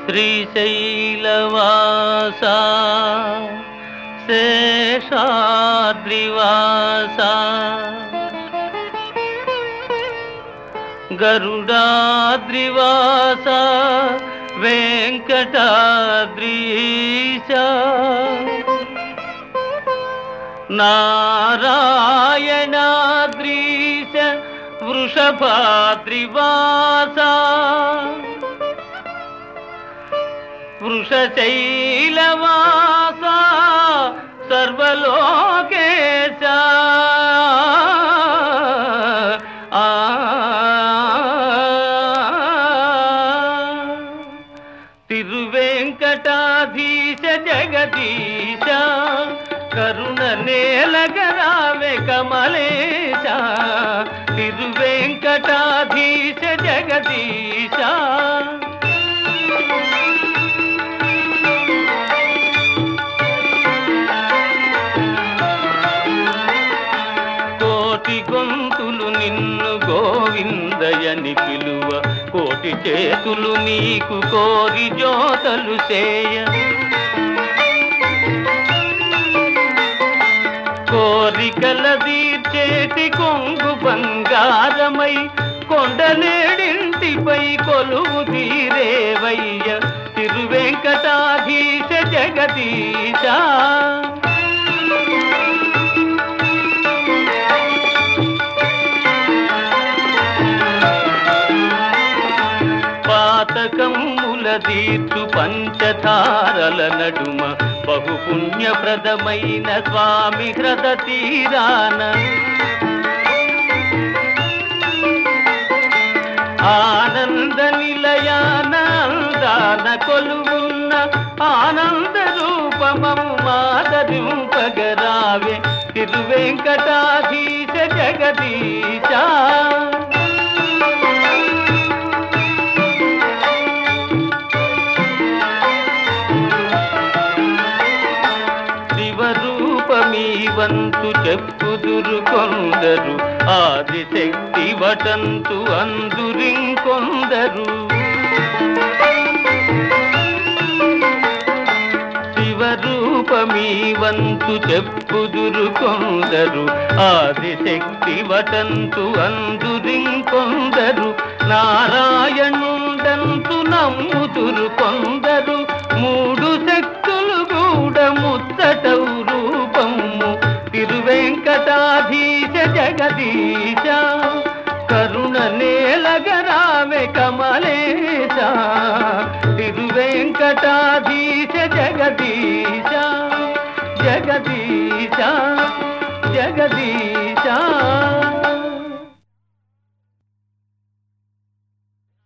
శ్రీశైలవాస శేషాద్రివాస గరుడాద్రివాస వెంకటాద్రీశ నారాయణాద్రీశ వృషభాద్రివాస వృషశైలవాస సర్వలోకేశ ఆ తిరువెంకటాధీశ జగదీశ కరుణ నేలగరావే కమలేశ తిరువెంకటాధీశ జగదీశ కోటి గొంతులు నిన్ను గోవిందయని పిలువ కోటి చేతులు నీకు కోరి జోతలు చేయ కోరికల తీర్చేటి కొంగు బంగారమై కొండలేడింటిపై కొలువు తీరేవయ్య తిరువెంకటాధీశ జగదీశ పాతకమ్ముల తీర్చు పంచధారల నడుమ బహుపుణ్యప్రదమైన స్వామి హ్రద తీరాన ఆనంద నిలయాన అందాన కొలువున్న ఆనంద రూపమము మాదరింపగరావే తిరువెంకటాధీశ జగదీశ శివరూపమీ వంతు చెప్పుదురు కొందరు ఆదిశక్తి వటంతు అందురింకొందరు శివరూపమీ వంతు చెప్పుదురు కొందరు ఆదిశక్తి వటంతు అందురింకొందరు నారాయణుండంతు నమ్ముదురు కొందరు మూడు శక్తులు కూడా ముచ్చటవు రూపము తిరువెంకటాధీశ జగదీశ కరుణ నేలగరామె కమలేశ తిరువెంకటాధీశ జగదీశ జగదీశ జగదీశ